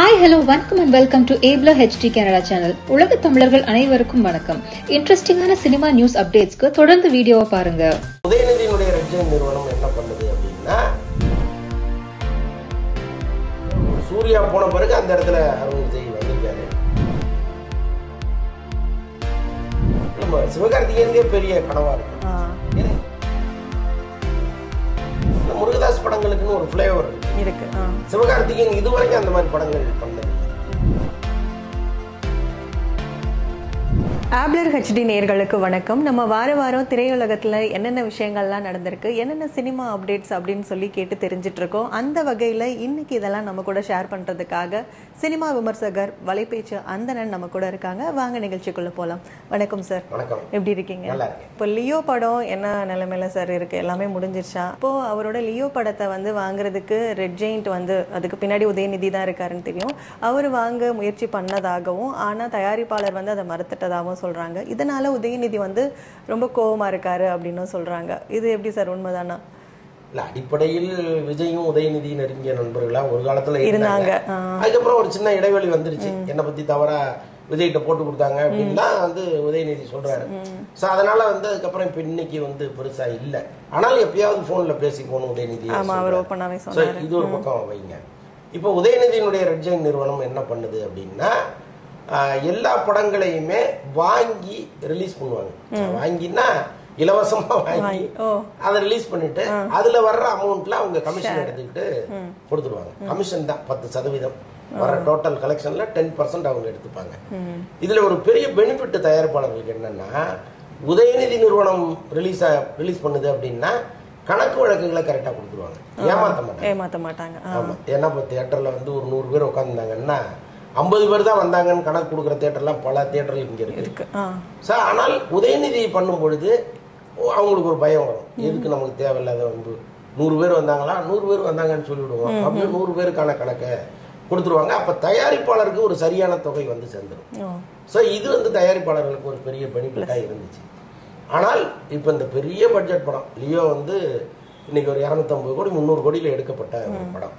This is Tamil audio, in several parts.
ஹாய் ஹலோ வணக்கம் அண்ட் வெல்கம் டு ஏப்லா ஹெச்டி கனடா சேனல் உலக தமிழர்கள் அனைவருக்கும் வணக்கம் இன்ட்ரெஸ்டிங்கான சினிமா நியூஸ் அப்டேட்ஸ்க்கு தொடர்ந்து வீடியோவை பாருங்க உதயநிதியினுடைய ரெட்ஜன் நிறுவனம் என்ன பண்ணுது அப்படின்னா சூர்யா போன பிறகு அந்த இடத்துல அருண் விஜய் வந்திருக்காரு நம்ம சிவகார்த்திகேயனுக்கே பெரிய கனவா இருக்கு ஏன்னா, இந்த முருகதாஸ் படங்களுக்குன்னு ஒரு ஃப்ளேவர் இருக்கு இருக்கு ஆ. சிவகார்த்திகேயன் இதுவரைக்கும் அந்த மாதிரி படங்கள் பண்ணது ஆப்லர் ஹெச்டி நேர்களுக்கு வணக்கம் நம்ம வார வாரம் திரையுலகத்தில் என்னென்ன விஷயங்கள்லாம் நடந்திருக்கு என்னென்ன சினிமா அப்டேட்ஸ் அப்படின்னு சொல்லி கேட்டு தெரிஞ்சிட்டு இருக்கோம் அந்த வகையில் இன்னைக்கு இதெல்லாம் நம்ம கூட ஷேர் பண்ணுறதுக்காக சினிமா விமர்சகர் வலைபேச்சு அந்தணன் நம்ம கூட இருக்காங்க வாங்க நிகழ்ச்சிக்குள்ள போகலாம் வணக்கம் சார் வணக்கம் எப்படி இருக்கீங்க நல்லா இருக்கேன் இப்போ லியோ படம் என்ன நிலைமையில சார் இருக்கு எல்லாமே முடிஞ்சிருச்சா இப்போ அவரோட லியோ படத்தை வந்து வாங்குறதுக்கு ரெட் ஜெயிண்ட் வந்து அதுக்கு பின்னாடி உதயநிதி தான் இருக்காருன்னு தெரியும் அவர் வாங்க முயற்சி பண்ணதாகவும் ஆனா தயாரிப்பாளர் வந்து அதை மறுத்துட்டதாகவும் சொல்றாங்க இதனால உதயநிதி வந்து ரொம்ப கோவமா இருக்காரு அப்படின்னும் சொல்றாங்க இது எப்படி சார் உண்மைதானா இல்ல அடிப்படையில் விஜயும் உதயநிதி நெருங்கிய நண்பர்களா ஒரு காலத்துல இருந்தாங்க இருந்தாங்க ஆ. அதுக்கப்புறம் ஒரு சின்ன இடைவெளி வந்துருச்சு என்னை பத்தி தவறா விஜய்கிட்ட போட்டு கொடுத்தாங்க அப்படின்னு தான் வந்து உதயநிதி சொல்றாரு சோ அதனால வந்து அதுக்கப்புறம் இப்ப இன்னைக்கு வந்து பெருசா இல்ல ஆனால் எப்பயாவது போன்ல பேசி போகணும் உதயநிதி ஆமா அவர் ஓப்பனாவே So, சொன்னாரு இது ஒரு பக்கம் வைங்க இப்போ உதயநிதியினுடைய ரெட் ஜெயின் நிறுவனம் என்ன பண்ணுது அப்படின்னா ஆஹ், எல்லா படங்களையுமே வாங்கி ரிலீஸ் பண்ணுவாங்க வாங்கினா இலவசமா வாங்கி ஓ அதை ரிலீஸ் பண்ணிட்டு அதுல வர்ற அமௌண்ட்ல அவங்க கமிஷன் எடுத்துக்கிட்டு கொடுத்துருவாங்க கமிஷன் தான் பத்து சதவீதம் வர டோட்டல் கலெக்ஷன்ல டென் பர்சன்ட் அவங்க எடுத்துப்பாங்க இதுல ஒரு பெரிய பெனிஃபிட் தயாரிப்பாளர்களுக்கு என்னன்னா உதயநிதி நிறுவனம் ரிலீஸ் ரிலீஸ் பண்ணுது அப்படின்னா கணக்கு வழக்குகளை கரெக்டா கொடுத்துருவாங்க ஏமாத்த மாட்டாங்க ஏமாத்த மாட்டாங்க ஆ. ஆமா ஏன்னா இப்போ தியேட்டர்ல வந்து ஒரு நூறு பேர் உட்காந்துருந்தாங்கன்னா ஐம்பது பேர் தான் வந்தாங்கன்னு கணக்கு கொடுக்குற தியேட்டர்லாம் பல தியேட்டர்கள் இங்க இருக்கு இருக்கு ஆ சார் ஆனால் உதயநிதி பண்ணும் பொழுது அவங்களுக்கு ஒரு பயம் வரும் எதுக்கு நமக்கு தேவையில்லாத வந்து நூறு பேர் வந்தாங்களா நூறு பேர் வந்தாங்கன்னு சொல்லிவிடுவோம் அப்படின்னு நூறு பேருக்கான கணக்கை கொடுத்துருவாங்க அப்ப தயாரிப்பாளருக்கு ஒரு சரியான தொகை வந்து சேர்ந்துடும் ஓ ஸோ இது வந்து தயாரிப்பாளர்களுக்கு ஒரு பெரிய பெனிஃபிட்டாக இருந்துச்சு ஆனால் இப்போ இந்த பெரிய பட்ஜெட் படம் லியோ வந்து இன்னைக்கு ஒரு இரநூத்தம்பது கோடி முந்நூறு கோடியில் எடுக்கப்பட்ட ஒரு படம்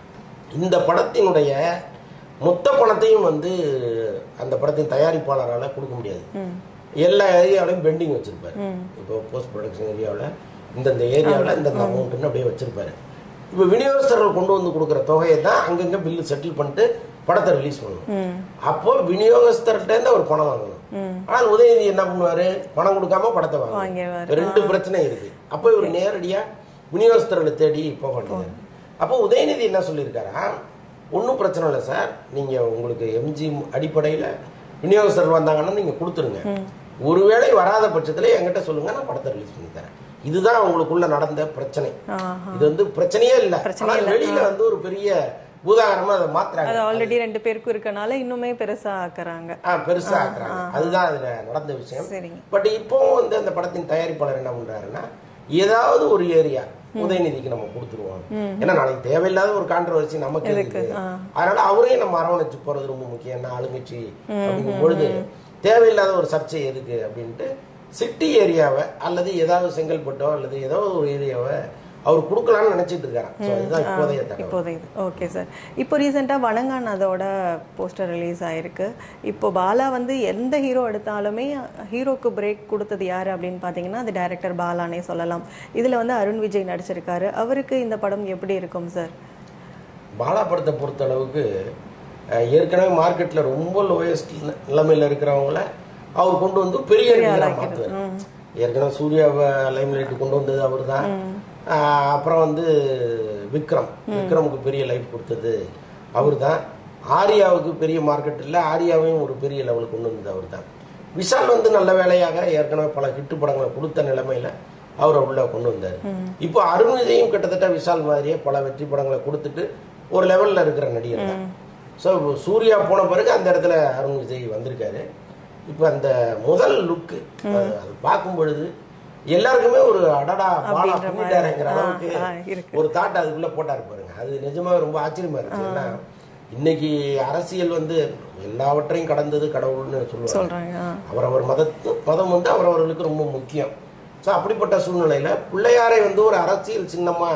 இந்த படத்தினுடைய மொத்த பணத்தையும் வந்து அந்த படத்தின் தயாரிப்பாளரால் கொடுக்க முடியாது எல்லா ஏரியாவிலையும் பெண்டிங் வச்சிருப்பாரு இப்போ போஸ்ட் ப்ரொடக்ஷன் ஏரியாவில் இந்தந்த ஏரியாவில் இந்தந்த அமௌண்ட்னு அப்படியே வச்சிருப்பாரு இப்போ விநியோகஸ்தர்கள் கொண்டு வந்து கொடுக்குற தொகையை தான் அங்கங்க பில்லு செட்டில் பண்ணிட்டு படத்தை ரிலீஸ் பண்ணணும் அப்போ விநியோகஸ்தர்கிட்ட இருந்து அவர் பணம் வாங்கணும் ஆனால் உதயநிதி என்ன பண்ணுவாரு பணம் கொடுக்காம படத்தை வாங்கணும் வாங்கிடுவாரு. ரெண்டு பிரச்சனை இருக்கு அப்போ இவர் நேரடியா விநியோகஸ்தர்களை தேடி போக வேண்டியது அப்போ உதயநிதி என்ன சொல்லியிருக்காரா ஒன்றும் பிரச்சனை இல்லை சார் நீங்க உங்களுக்கு எம்ஜி அடிப்படையில விநியோகஸ்தர்கள் வந்தாங்கன்னா நீங்க கொடுத்துருங்க ஒருவேளை வராத பட்சத்துல என்கிட்ட சொல்லுங்க நான் படத்தை ரிலீஸ் பண்ணி தரேன் இதுதான் உங்களுக்குள்ள நடந்த பிரச்சனை ஆஹா. இது வந்து பிரச்சனையே இல்லை ஆனால் வெளியில வந்து ஒரு பெரிய பூதாகரமா அதை மாத்துறாங்க அது ஆல்ரெடி ரெண்டு பேருக்கும் இருக்கனால இன்னுமே பெருசா ஆக்குறாங்க ஆ, பெருசா ஆக்குறாங்க அதுதான் அதுல நடந்த விஷயம் சரிங்க பட் இப்போ வந்து அந்த படத்தின் தயாரிப்பாளர் என்ன பண்றாருன்னா ஏதாவது ஒரு ஏரியா உதயநிதிக்கு நம்ம கொடுத்துருவோம் ஏன்னா நாளைக்கு தேவையில்லாத ஒரு கான்ட்ரவர்சி நமக்கு இருக்கு அதனால அவரையும் நம்ம அரவணைச்சு போறது ரொம்ப முக்கியம் என்ன ஆளுங்கட்சி அப்படிங்கும் பொழுது தேவையில்லாத ஒரு சர்ச்சை எதுக்கு அப்படின்ட்டு சிட்டி ஏரியாவை அல்லது ஏதாவது செங்கல்பட்டோ அல்லது ஏதோ ஒரு ஏரியாவை அவர் கொடுக்கலாம்னு நினைச்சிட்டு இருக்காரு So, அதுதான் இப்போதைய தகவல் இப்போதைக்கு ஓகே சார் இப்போ ரீசெண்டாக வணங்கானதோட போஸ்டர் ரிலீஸ் ஆயிருக்கு இப்போ பாலா வந்து எந்த ஹீரோ எடுத்தாலுமே ஹீரோக்கு பிரேக் கொடுத்தது யார் அப்படின்னு பார்த்தீங்கன்னா அது டைரக்டர் பாலானே சொல்லலாம் இதில் வந்து அருண் விஜய் நடிச்சிருக்காரு அவருக்கு இந்த படம் எப்படி இருக்கும் சார் பாலா படத்தை பொறுத்த அளவுக்கு அஹ், ஏற்கனவே மார்க்கெட்ல ரொம்ப லோயஸ்ட் நிலைமையில இருக்கிறவங்கள அவர் கொண்டு வந்து பெரிய நடிகரா மாத்துவார் ஏற்கனவே சூர்யாவை லைம் லைட் கொண்டு வந்தது அவர் தான் அப்புறம் வந்து விக்ரம் விக்ரமுக்கு பெரிய லைஃப் கொடுத்தது அவர் தான் ஆர்யாவுக்கு பெரிய மார்க்கெட் இல்லை ஆர்யாவையும் ஒரு பெரிய லெவலுக்கு கொண்டு வந்தது அவர் தான் விஷால் வந்து நல்ல வேலையாக ஏற்கனவே பல ஹிட்டு படங்களை கொடுத்த நிலைமையில அவரை உள்ள கொண்டு வந்தார் இப்போ அருண் விஜயும் கிட்டத்தட்ட விஷால் மாதிரியே பல வெற்றி படங்களை கொடுத்துட்டு ஒரு லெவல்ல இருக்கிற நடிகர் தான் ஸோ சூர்யா போன பிறகு அந்த இடத்துல அருண் விஜய் வந்திருக்காரு இப்போ அந்த முதல் லுக்கு அது பார்க்கும் பொழுது எல்லாருக்குமே ஒரு அடடா பாலா பின்னிட்டாருங்கிற அளவுக்கு ஆ, இருக்கு. ஒரு தாட் அதுக்குள்ள போட்டாரு பாருங்க அது நிஜமாவே ரொம்ப ஆச்சரியமா இருந்துச்சு ஏன்னா இன்னைக்கு அரசியல் வந்து எல்லாவற்றையும் கடந்தது கடவுள்னு சொல்லுவாங்க சொல்றாங்க ஆ. அவரவர் மதத்து மதம் வந்து அவரவர்களுக்கு ரொம்ப முக்கியம் ஸோ அப்படிப்பட்ட சூழ்நிலையில பிள்ளையாரை வந்து ஒரு அரசியல் சின்னமா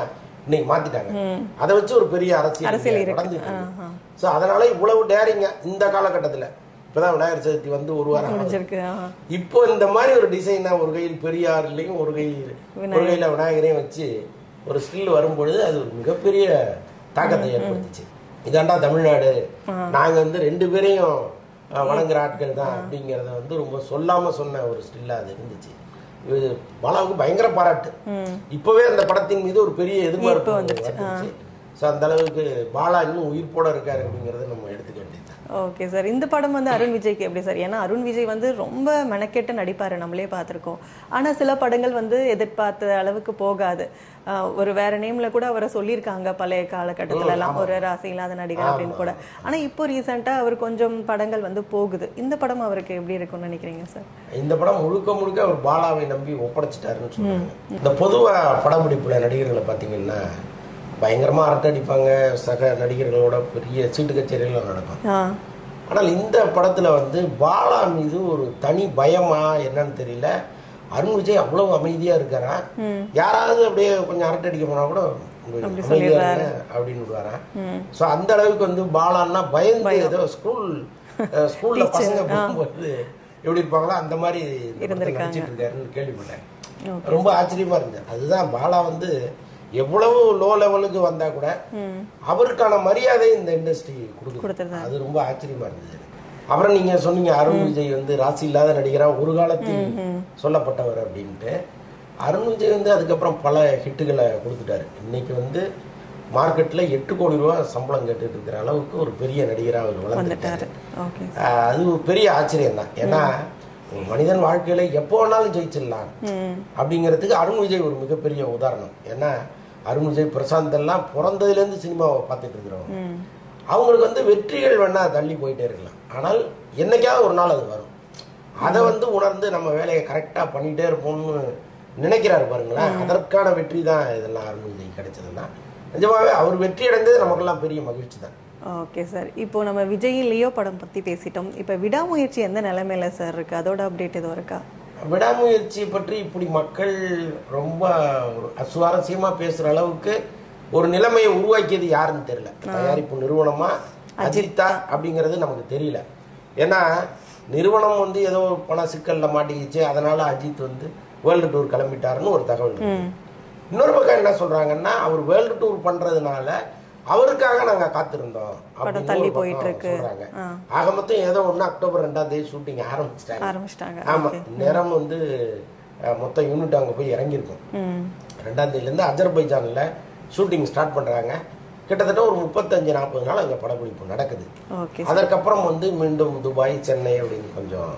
இன்னைக்கு மாத்திட்டாங்க அதை வச்சு ஒரு பெரிய அரசியல் அரசியல் இங்க இருக்கு. நடந்துட்டு இருக்கு. ஆஹா. சோ அதனால இவ்வளவு டேரிங்க இந்த காலகட்டத்துல இப்பதான் விநாயகர் சதுர்த்தி வந்து ஒரு வாரம் ஆகுது. முடிஞ்சிருக்கு ஆ. இப்போ இந்த மாதிரி ஒரு டிசைனா ஒரு கையில் பெரியார்லையும் ஒரு கையில் ஒரு கையில விநாயகரையும் வச்சு ஒரு ஸ்டில் வரும்பொழுது அது ஒரு மிகப்பெரிய தாக்கத்தை ஏற்படுத்துச்சு இதாண்டா தமிழ்நாடு நாங்க வந்து ரெண்டு பேரையும் அஹ், வணங்குற ஆட்கள் தான் அப்படிங்கறத வந்து ரொம்ப சொல்லாம சொன்ன ஒரு ஸ்டில்லா அது இருந்துச்சு இது பாலாவுக்கு பயங்கர பாராட்டு இப்பவே அந்த படத்தின் மீது ஒரு பெரிய எதிர்பார்ப்பு வந்துருச்சு ஸோ அந்த அளவுக்கு பாலா இன்னும் உயிர்ப்போட இருக்காரு அப்படிங்கறத நம்ம எடுத்துக்க வேண்டியது ஓகே சார் இந்த படம் வந்து அருண் விஜய்க்கு எப்படி சார் ஏன்னா அருண் விஜய் வந்து ரொம்ப மெனக்கெட்டு நடிப்பாரு நம்மளே பார்த்துருக்கோம் ஆனா சில படங்கள் வந்து எதிர்பார்த்த அளவுக்கு போகாது ஆஹ் ஒரு வேற நேம்ல கூட அவரை சொல்லியிருக்காங்க பழைய காலகட்டத்துல எல்லாம் ஒரு ராசி இல்லாத நடிகர் அப்படின்னு கூட ஆனா இப்போ ரீசெண்டா அவர் கொஞ்சம் படங்கள் வந்து போகுது இந்த படம் அவருக்கு எப்படி இருக்கும்னு நினைக்கிறீங்க சார் இந்த படம் முழுக்க முழுக்க அவர் பாலாவை நம்பி ஒப்படைச்சிட்டாருன்னு சொல்றாங்க இந்த பொதுவா படப்பிடிப்புல நடிகர்களை பாத்தீங்கன்னா பயங்கரமா அரட்டை அடிப்பாங்க சக நடிகர்களோட பெரிய சீட்டு கச்சேரிகள் நடக்கும் ஆ ஆனால் இந்த படத்துல வந்து பாலா மீது ஒரு தனி பயமா என்னன்னு தெரியல அருண் விஜய் அவ்வளவு அமைதியா இருக்காரா யாராவது அப்படியே கொஞ்சம் அரட்டை அடிக்க போனா கூட அமைதியா இருங்க அப்படின்னு விடுவாராம் சோ அந்த அளவுக்கு வந்து பாலான்னா பயந்து ஏதோ ஸ்கூல் அஹ், ஸ்கூல்ல பசங்க போகும்போது எப்படி இருப்பாங்களோ அந்த மாதிரி இந்த படத்துல நடிச்சிட்டு இருக்காருன்னு கேள்விப்பட்டேன் ரொம்ப ஆச்சரியமா இருந்தது அதுதான் பாலா வந்து எவ்வளவு லோ லெவலுக்கு வந்தா கூட அவருக்கான மரியாதை இந்த இண்டஸ்ட்ரி கொடுக்குது கொடுத்திருந்தாங்க. அது ரொம்ப ஆச்சரியமா இருந்தது எனக்கு. அப்புறம் நீங்க சொன்னீங்க அருண் விஜய் வந்து ராசி இல்லாத நடிகரா ஒரு காலத்தில் சொல்லப்பட்டவர் அப்படின்ட்டு அருண் விஜய் வந்து அதுக்கப்புறம் பல ஹிட்டுகளை கொடுத்துட்டாரு இன்னைக்கு வந்து மார்க்கெட்ல எட்டு கோடி ரூபாய் சம்பளம் கேட்டுட்டு இருக்கிற அளவுக்கு ஒரு பெரிய நடிகரா அவர் வளர்ந்துட்டாரு ஓகே ஆஹ் அது ஒரு பெரிய ஆச்சரியம் தான் ஏன்னா ஒரு மனிதன் வாழ்க்கையில எப்போ வேணாலும் ஜெயிச்சிடலாம் அப்படிங்கிறதுக்கு அருண் விஜய் ஒரு மிகப்பெரிய உதாரணம் ஏன்னா அருண் விஜய் பிரசாந்த் எல்லாம் பிறந்ததுல இருந்து சினிமாவை பார்த்துட்டு இருக்கிறவங்க அவங்களுக்கு வந்து வெற்றிகள் வேணா தள்ளி போயிட்டே இருக்கலாம் ஆனால் என்னைக்காவது ஒரு நாள் அது வரும் அதை வந்து உணர்ந்து நம்ம வேலையை கரெக்டா பண்ணிட்டே இருப்போம்னு நினைக்கிறாரு பாருங்களேன் அதற்கான வெற்றி தான் இதெல்லாம் அருண் விஜய் கிடைச்சதுன்னா நிஜமாவே அவர் வெற்றி அடைந்தது நமக்கெல்லாம் பெரிய மகிழ்ச்சி தான் ஓகே சார் இப்போ நம்ம விஜய் லியோ படம் பத்தி பேசிட்டோம் இப்போ விடாமுயற்சி எந்த நிலைமையில சார் இருக்கு அதோட அப்டேட் எதுவும் இருக்கா விடாமுயற்சி பற்றி இப்படி மக்கள் ரொம்ப ஒரு சுவாரஸ்யமா பேசுற அளவுக்கு ஒரு நிலைமையை உருவாக்கியது யாருன்னு தெரியல தயாரிப்பு நிறுவனமா அஜித்தா அப்படிங்கிறது நமக்கு தெரியல ஏன்னா நிறுவனம் வந்து ஏதோ ஒரு பண சிக்கல்ல மாட்டிக்கிச்சு அதனால அஜித் வந்து வேர்ல்டு டூர் கிளம்பிட்டாருன்னு ஒரு தகவல் இருக்கு. இன்னொரு பக்கம் என்ன சொல்றாங்கன்னா அவர் வேர்ல்டு டூர் பண்றதுனால அவருக்காக நாங்க காத்திருந்தோம் அப்படின்னு தள்ளி ஒரு பக்கம் போயிட்டு இருக்கு. சொல்றாங்க ஆக மொத்தம் ஏதோ ஒண்ணு அக்டோபர் ரெண்டாம் தேதி ஷூட்டிங் ஆரம்பிச்சிட்டாங்க ஆரம்பிச்சிட்டாங்க ஆமா நேரம் வந்து அஹ், மொத்த யூனிட் அங்க போய் இறங்கியிருக்கும் ம் ரெண்டாம் தேதியிலேருந்து அஜர்பைஜான்ல ஷூட்டிங் ஸ்டார்ட் பண்றாங்க கிட்டத்தட்ட ஒரு முப்பத்தஞ்சு நாற்பது நாள் அங்க படப்பிடிப்பு நடக்குது ஓகே அதற்கப்புறம் வந்து மீண்டும் துபாய் சென்னை அப்படின்னு கொஞ்சம்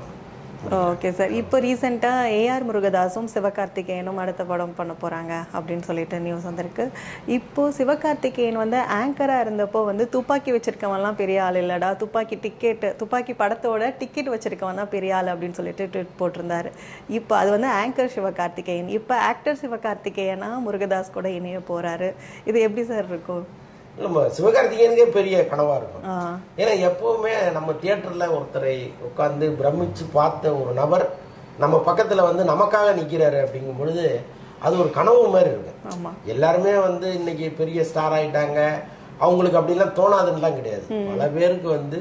ஓகே சார் இப்போ ரீசெண்டாக ஏஆர் முருகதாஸும் சிவகார்த்திகேயனும் அடுத்த படம் பண்ண போறாங்க அப்படின்னு சொல்லிட்டு நியூஸ் வந்திருக்கு இப்போ சிவகார்த்திகேயன் வந்து ஆங்கரா இருந்தப்போ வந்து துப்பாக்கி வச்சிருக்கவன்லாம் பெரிய ஆள் இல்லடா துப்பாக்கி டிக்கெட் துப்பாக்கி படத்தோட டிக்கெட் வச்சிருக்கவன் தான் பெரிய ஆள் அப்படின்னு சொல்லிட்டு ட்வீட் போட்டிருந்தாரு இப்போ அது வந்து ஆங்கர் சிவகார்த்திகேயன் இப்போ ஆக்டர் சிவகார்த்திகேயனா முருகதாஸ் கூட இணைய போறாரு இது எப்படி சார் இருக்கும் நம்ம சிவகார்த்திகேயனுக்கே பெரிய கனவா இருக்கும் ஆ ஏன்னா எப்பவுமே நம்ம தியேட்டர்ல ஒருத்தரை உட்கார்ந்து பிரமிச்சு பார்த்த ஒரு நபர் நம்ம பக்கத்துல வந்து நமக்காக நிக்கிறாரு அப்படிங்கும் பொழுது அது ஒரு கனவு மாதிரி இருக்கும் ஆமா எல்லாருமே வந்து இன்னைக்கு பெரிய ஸ்டார் ஆயிட்டாங்க அவங்களுக்கு அப்படிலாம் தோணாதுன்னுலாம் கிடையாது பல பேருக்கு வந்து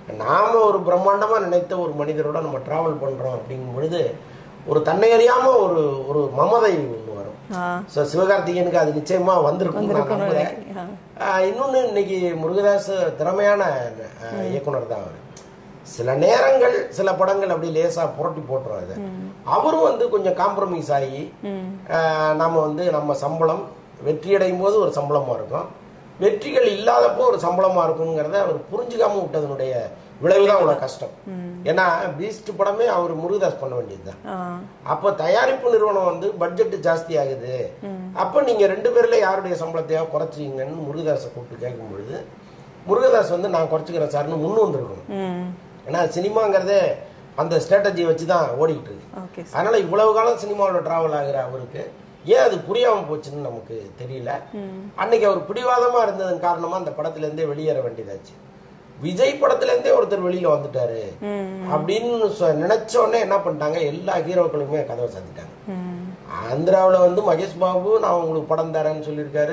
நாம ஒரு பிரம்மாண்டமா நினைத்த ஒரு மனிதரோட நம்ம டிராவல் பண்றோம் அப்படிங்கும் பொழுது ஒரு தன்னை அறியாம ஒரு ஒரு மமதை ஒண்ணு வரும் ஆ ஸோ சிவகார்த்திகேயனுக்கு அது நிச்சயமா வந்திருக்கும் நான் வந்திருக்கும்னு நம்புறேன் நினைக்கிறேன். ஆஹ் இன்னொன்னு இன்னைக்கு முருகதாஸ் திறமையான ஆஹ், இயக்குனர் தான் அவர் சில நேரங்கள் சில படங்கள் அப்படி லேசா புரட்டி போட்டுரும் அதை அவரும் வந்து கொஞ்சம் காம்ப்ரமைஸ் ஆகி ஆஹ், நாம வந்து நம்ம சம்பளம் வெற்றி அடையும் போது ஒரு சம்பளமா இருக்கும் வெற்றிகள் இல்லாதப்போ ஒரு சம்பளமா இருக்குங்கிறத அவர் புரிஞ்சுக்காம விட்டதனுடைய விளைவுதான் அவ்வளவு கஷ்டம் ஏன்னா பீஸ்ட் படமே அவர் முருகதாஸ் பண்ண வேண்டியதுதான் ஆ அப்ப தயாரிப்பு நிறுவனம் வந்து பட்ஜெட் ஜாஸ்தி ஆகுது அப்ப நீங்க ரெண்டு பேர்ல யாருடைய சம்பளத்தையா குறைச்சிங்கன்னு முருகதாஸை கூப்பிட்டு கேட்கும் பொழுது முருகதாஸ் வந்து நான் குறைச்சிக்கிறேன் சார்னு முன் வந்திருக்கணும் ம் ஏன்னா சினிமாங்கிறதே அந்த ஸ்ட்ராட்டஜி வச்சு தான் ஓடிக்கிட்டு இருக்கு ஓகே அதனால இவ்வளவு காலம் சினிமாவில் டிராவல் ஆகுற அவருக்கு ஏன் அது புரியாம போச்சுன்னு நமக்கு தெரியல அன்னைக்கு அவர் பிடிவாதமா இருந்ததன் காரணமா அந்த படத்துல இருந்தே வெளியேற வேண்டியதாச்சு விஜய் படத்துல இருந்தே ஒருத்தர் வெளியில வந்துட்டாரு ம் அப்படின்னு சொ- நினைச்ச உடனே என்ன பண்ணிட்டாங்க எல்லா ஹீரோக்களுமே கதவை சாத்திட்டாங்க ம் ஆந்திராவுல வந்து மகேஷ் பாபு நான் உங்களுக்கு படம் தரேன்னு சொல்லியிருக்காரு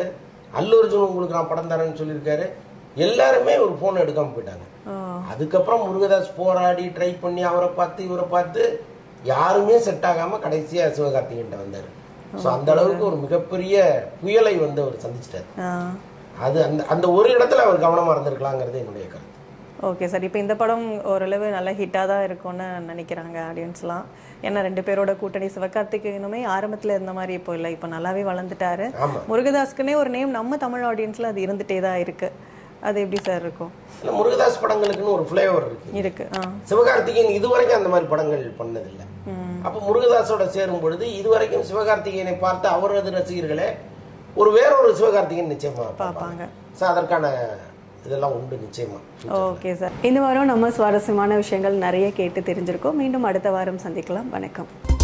அல்லு அர்ஜுன் உங்களுக்கு நான் படம் தரேன்னு சொல்லியிருக்காரு எல்லாருமே ஒரு ஃபோன் எடுக்காம போயிட்டாங்க ஆ, அதுக்கப்புறம் முருகதாஸ் போராடி ட்ரை பண்ணி அவரை பார்த்து இவரை பார்த்து யாருமே செட் ஆகாம கடைசியா சிவகார்த்திகேயன் வந்தாரு ஸோ அந்த அளவுக்கு ஒரு மிகப்பெரிய புயலை வந்து அவர் சந்திச்சிட்டாரு ஆ. அது அந்த அந்த ஒரு இடத்துல அவர் கவனமா இருந்திருக்கலாங்கிறது என்னுடைய கருத்து ஓகே சார் இப்போ இந்த படம் ஓரளவு நல்ல ஹிட்டாக தான் இருக்கும்னு நினைக்கிறாங்க ஆடியன்ஸ்லாம் ஏன்னா ரெண்டு பேரோட கூட்டணி சிவகார்த்திகேயனுமே ஆரம்பத்தில் இருந்த மாதிரி இப்போ இல்லை இப்போ நல்லாவே வளர்ந்துட்டாரு ஆமா முருகதாஸ்க்குனே ஒரு நேம் நம்ம தமிழ் ஆடியன்ஸில் அது இருந்துகிட்டே தான் இருக்கு அது எப்படி சார் இருக்கும் இல்ல முருகதாஸ் படங்களுக்குன்னு ஒரு ஃப்ளேவர் இருக்கு இருக்கு ஆ சிவகார்த்திகேயன் இதுவரைக்கும் அந்த மாதிரி படங்கள் பண்ணதில்லை ம். அப்ப முருகதாஸோட சேரும் பொழுது இதுவரைக்கும் சிவகார்த்திகேயனை பார்த்து அவரது ரசிகர்களே ஒரு வேறொரு சிவகார்த்திகேயன் நிச்சயமா பார்ப்பாங்க ஸோ அதற்கான இதெல்லாம் உண்டு நிச்சயமா ஓகே சார் இந்த வாரம் நம்ம சுவாரஸ்யமான விஷயங்கள் நிறைய கேட்டு தெரிஞ்சிருக்கோம் மீண்டும் அடுத்த வாரம் சந்திக்கலாம் வணக்கம்